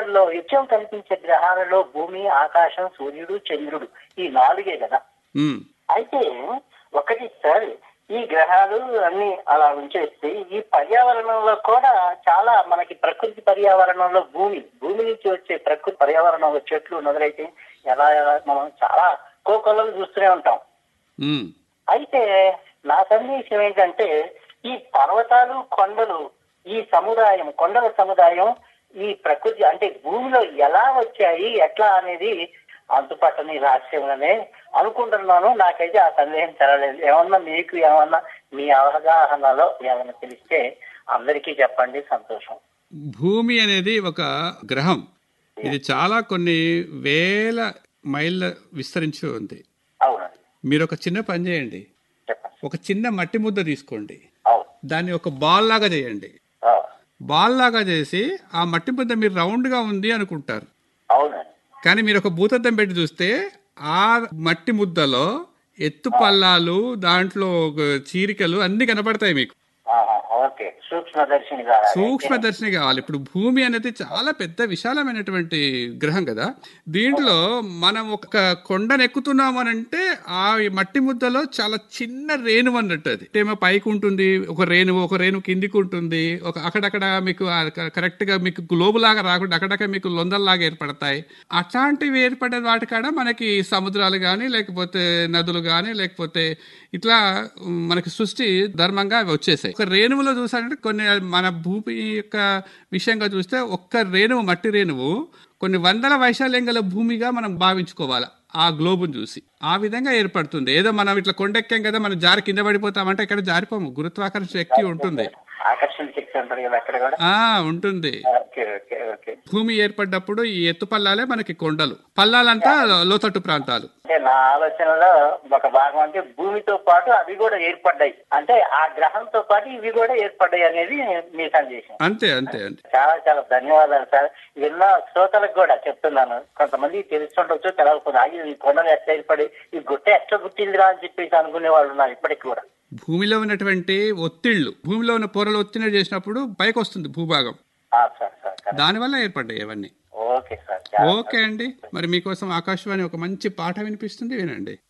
గ్రహాలలో నిత్యం కనిపించే గ్రహాలలో భూమి ఆకాశం సూర్యుడు చంద్రుడు ఈ నాలుగే కదా ఉమ్, అయితే ఒకటి సార్ ఈ గ్రహాలు అన్ని అలా ఉంచేస్తే ఈ పర్యావరణంలో కూడా చాలా మనకి ప్రకృతి పర్యావరణంలో భూమి భూమి నుంచి వచ్చే ప్రకృతి పర్యావరణంలో చెట్లు మొదలైతే ఎలా ఎలా మనం చాలా కోకొల్లలు చూస్తూనే ఉంటాం ఉమ్, అయితే నా సందేశం ఏంటంటే ఈ పర్వతాలు కొండలు ఈ సముదాయం కొండల సముదాయం ఈ ప్రకృతి అంటే భూమిలో ఎలా వచ్చాయి ఎట్లా అనేది అంతుపట్టని రహస్యంగానే అనుకుంటున్నాను నాకైతే ఆ సందేహం తెరలేదు ఏమన్నా మీకు ఏమన్నా మీ అవగాహనలో ఏమన్నా తెలిస్తే అందరికీ చెప్పండి సంతోషం భూమి అనేది ఒక గ్రహం ఇది చాలా కొన్ని వేల మైళ్ళ విస్తరించి ఉంది అవునండి మీరు ఒక చిన్న పని చేయండి చెప్పండి ఒక చిన్న మట్టి ముద్ద తీసుకోండి అవును దాన్ని ఒక బాల్ లాగా చేయండి ఆ, బాల్ లాగా చేసి ఆ మట్టి ముద్ద మీరు రౌండ్గా ఉంది అనుకుంటారు అవునండి కానీ మీరు ఒక భూతద్దం పెట్టి చూస్తే ఆ మట్టి ముద్దలో ఎత్తు పల్లాలు దాంట్లో ఒక చీరికలు అన్ని కనపడతాయి మీకు ఆహా, ఓకే సూక్ష్మదర్శిని ద్వారా సూక్ష్మదర్శిని కావాలి ఇప్పుడు భూమి అనేది చాలా పెద్ద విశాలమైనటువంటి గ్రహం కదా దీంట్లో మనం ఒక కొండను ఎక్కుతున్నాం అని అంటే ఆ మట్టి ముద్దలో చాలా చిన్న రేణువు అన్నట్టు అది ఏమో పైకి ఉంటుంది ఒక రేణువు ఒక రేణువు కిందికి ఉంటుంది ఒక అక్కడక్కడ మీకు కరెక్ట్ గా మీకు గ్లోబ్ లాగా రాకుండా అక్కడక్కడ మీకు లొందల్లాగా ఏర్పడతాయి అట్లాంటివి ఏర్పడే వాటి కాడ మనకి సముద్రాలు కానీ లేకపోతే నదులు కానీ లేకపోతే ఇట్లా ఉమ్, మనకి సృష్టి ధర్మంగా అవి వచ్చేసాయి ఒక రేణువులో చూసాలంటే కొన్ని మన భూమి యొక్క విషయంగా చూస్తే ఒక్క రేణువు మట్టి రేణువు కొన్ని వందల వైశాల్యం గల భూమిగా మనం భావించుకోవాలి ఆ గ్లోబుని చూసి ఆ విధంగా ఏర్పడుతుంది ఏదో మనం ఇట్లా కొండెక్కాం కదా మనం జారి కింద పడిపోతామంటే ఇక్కడ జారిపోము గురుత్వాకర్షణ శక్తి ఉంటుంది ఆకర్షణ శక్తి అంటారు కదా అక్కడ కూడా ఆ ఉంటుంది ఓకే ఓకే ఓకే భూమి ఏర్పడ్డప్పుడు ఈ ఎత్తు పల్లాలే మనకి కొండలు పల్లాలంతా లోతట్టు ప్రాంతాలు అంటే నా ఆలోచనలో ఒక భాగం అంటే భూమితో పాటు అవి కూడా ఏర్పడ్డాయి అంటే ఆ గ్రహంతో పాటు ఇవి కూడా ఏర్పడ్డాయి అనేది మీ సందేశం అంతే అంతే అంతే చాలా చాలా ధన్యవాదాలు సార్ విన్న శ్రోతలకు కూడా చెప్తున్నాను కొంతమంది తెలుస్తుండొచ్చు తెలవకుండా "అయ్యో, ఈ కొండలు ఎట్లా ఏర్పడి ఈ గుట్ట ఎట్లా గుట్టిందిరా అని చెప్పేసి అనుకునే వాళ్ళు ఉన్నారు ఇప్పటికి కూడా భూమిలో ఉన్నటువంటి ఒత్తిళ్లు భూమిలో ఉన్న పొరలు ఒత్తిడి చేసినప్పుడు పైకి వస్తుంది భూభాగం ఆ, సార్ సార్ కరెక్ట్. దానివల్ల ఏర్పడ్డాయి అవన్నీ ఓకే సార్ చాలా ఓకే అండి మరి మీకోసం ఆకాశవాణి ఒక మంచి పాట వినిపిస్తుంది వినండి